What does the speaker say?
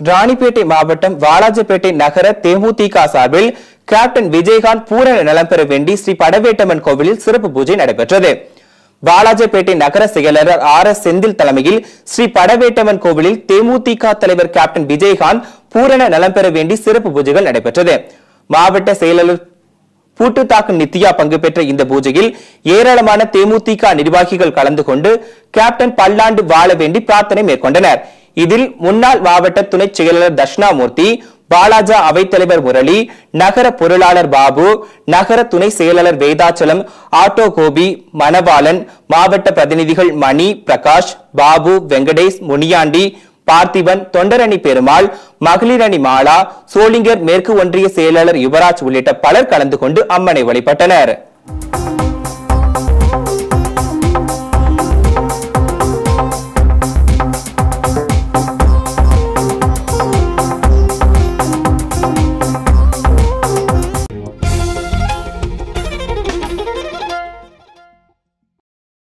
ராணிப்பேட்டை மாவட்டம் வாலாஜப்பேட்டை நகர தேமுதிக சார்பில் கேப்டன் விஜயகாந்த் பூரண நலம் பெற வேண்டி ஸ்ரீ படவேட்டம்மன் கோவிலில் சிறப்பு பூஜை நடைபெற்றது வாலாஜப்பேட்டை நகர செயலாளர் ஆர் எஸ் செந்தில் தலைமையில் ஸ்ரீ படவேட்டம்மன் கோவிலில் தேமுதிக தலைவர் கேப்டன் விஜயகாந்த் பூரண நலம் பெற வேண்டி சிறப்பு பூஜைகள் நடைபெற்றது மாவட்ட செயலாளர் பூட்டுத்தாக்கு நித்யா பங்கு பெற்ற இந்த பூஜையில் ஏராளமான தேமுதிக நிர்வாகிகள் கலந்து கொண்டு கேப்டன் பல்லாண்டு வாழ வேண்டி பிரார்த்தனை மேற்கொண்டனர் இதில் முன்னாள் மாவட்ட துணை செயலாளர் தட்சிணாமூர்த்தி பாலாஜா அவைத்தலைவர் முரளி நகர பொருளாளர் பாபு நகர துணை செயலாளர் வேதாச்சலம் ஆட்டோ கோபி மணவாளன் மாவட்ட பிரதிநிதிகள் மணி பிரகாஷ் பாபு வெங்கடேஷ் முனியாண்டி பார்த்திபன் தொண்டரணி பெருமாள் மகளிர் அணி மாலா சோளிங்கர் மேற்கு ஒன்றிய செயலாளர் யுவராஜ் உள்ளிட்ட பலர் கலந்து கொண்டு அம்மனை வழிபட்டனர்